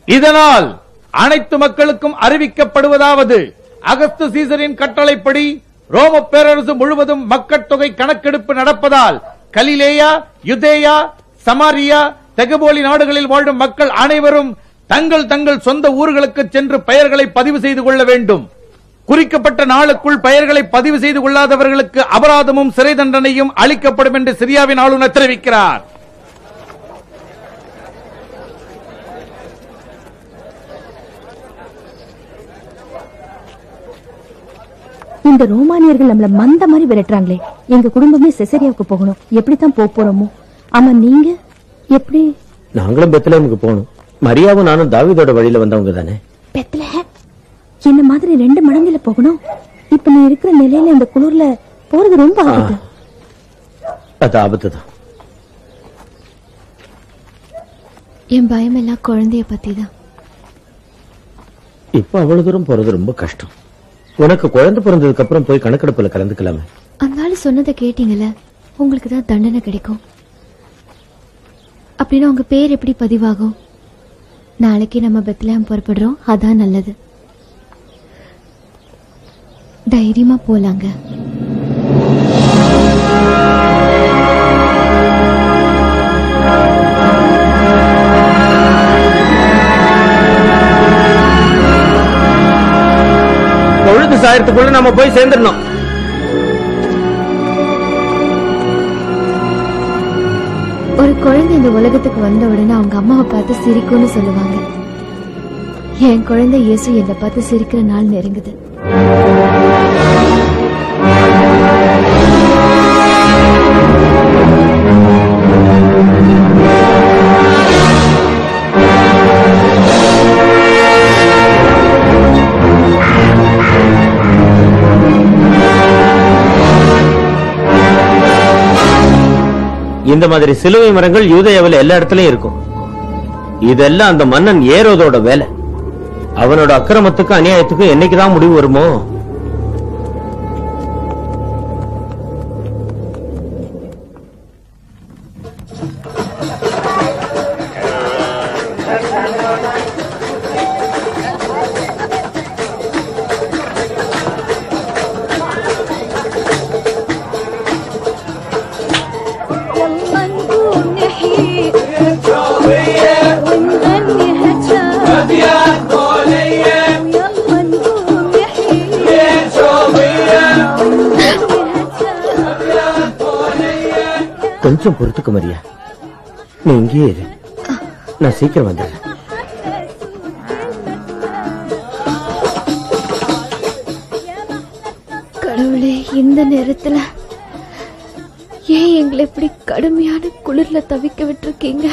இதனால் அனைத்து மக்களுக்கும் அறிவிக்கப்படுவதாவது அகஸ்து சீசரின் கட்டளைப்படி ரோம பேரரசு முழுவதும் மக்கட்தொகை கணக்கெடுப்பு நடப்பதால் கலிலேயா யுதேயா சமாரியா தெகபோலி நாடுகளில் வாழும் மக்கள் அனைவரும் தங்கள் தங்கள் சொந்த ஊர்களுக்கு சென்று பெயர்களை பதிவு செய்து கொள்ள வேண்டும் குறிக்கப்பட்ட நாளுக்குள் பெயர்களை பதிவு செய்து கொள்ளாதவர்களுக்கு அபராதமும் சிறை தண்டனையும் அளிக்கப்படும் என்று சிரியாவின் ஆளுநர் தெரிவிக்கிறார் இந்த ரோமானியர்கள் நம்மள மந்த மாதிரி விரட்டுறாங்களே எங்க குடும்பமே செசரியாவுக்கு போகணும் எப்படித்தான் போக போறோமோ ஆமா நீங்க எப்படி நாங்களும் பெத்லஹேமுக்கு போகணும் மரியாவும் நானும் தாவீதோட வழியில வந்தவங்க தானே பெத்லஹேம் என்ன மாதிரி ரெண்டு மடங்குல போகணும் இப்ப நீ இருக்கிற நிலையில இந்த குளிர்ல போறது ரொம்ப ஆபத்து அது ஆபத்து தான் என் பயம் எல்லாம் குழந்தைய பத்தி தான் இப்ப அவ்வளவு தூரம் போறது ரொம்ப கஷ்டம் உனக்கு குழந்தை பிறந்ததுக்கு அப்புறம் போய் கணக்கெடுப்புல கலந்துக்கலாமே அந்த ஆளு சொன்னதை கேட்டீங்கல்ல உங்களுக்கு தான் தண்டனை கிடைக்கும் அப்படின்னா உங்க பேர் எப்படி பதிவாகும் நாளைக்கு நம்ம பெத்லஹேம் புறப்படுறோம் அதான் நல்லது தைரியமா போலாங்க பொழுது சாயத்துக்குள்ள நம்ம போய் சேர்ந்துடணும் ஒரு குழந்தை இந்த உலகத்துக்கு வந்த உடனே அவங்க அம்மாவை பார்த்து சிரிக்கும்னு சொல்லுவாங்க என் குழந்தை இயேசு என்னை பார்த்து சிரிக்கிற நாள் நெருங்குது இந்த மாதிரி சிலுவை மரங்கள் யூதயாவில் எல்லா இடத்துலயும் இருக்கும் இதெல்லாம் அந்த மன்னன் ஏரோதோட வேலை அவனோட அக்கிரமத்துக்கும் அநியாயத்துக்கும் என்னைக்குதான் முடிவு வருமோ يلا نقوم نحيي ونغني هجا يلا نقوم نحيي ونغني هجا கொஞ்சம் பொறுத்துக்க மரியா நீ இங்கேயே இரு நான் சீக்கிரம் வந்துடுறேன் கடவுளே இந்த நேரத்துல ஏன் எங்களை இப்படி கடுமையான குளிர்ல தவிக்க விட்டுருக்கீங்க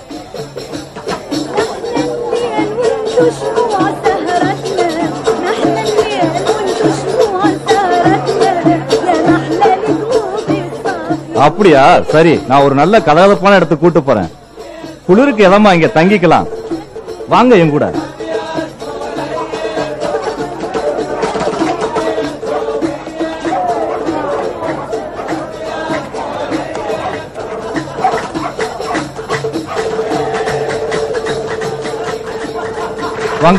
وانتو شموع سهرتنا نحن الليل وانتو شموع سهرتنا يا نحلى القلوب الصافية அப்படியா சரி நான் ஒரு நல்ல கதகதப்பான இடத்துக்கு கூட்டு போறேன் குளிருக்கு எதமா இங்க தங்கிக்கலாம் வாங்க என் கூட வாங்க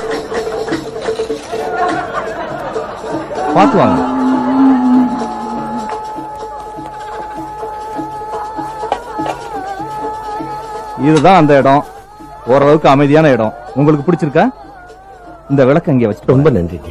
பார்த்து வாங்க இதுதான் அந்த இடம் ஓரளவுக்கு அமைதியான இடம் உங்களுக்கு பிடிச்சிருக்கா இந்த விளக்கு அங்கே வச்சு ரொம்ப நன்றிங்க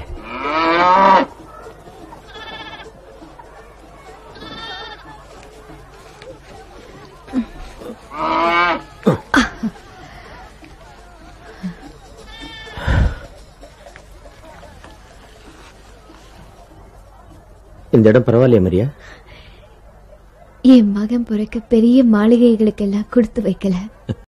இந்த இடம் பரவாயில்லையா மரியா என் மகன் பிறக்க பெரிய மாளிகைகளுக்கெல்லாம் கொடுத்து வைக்கல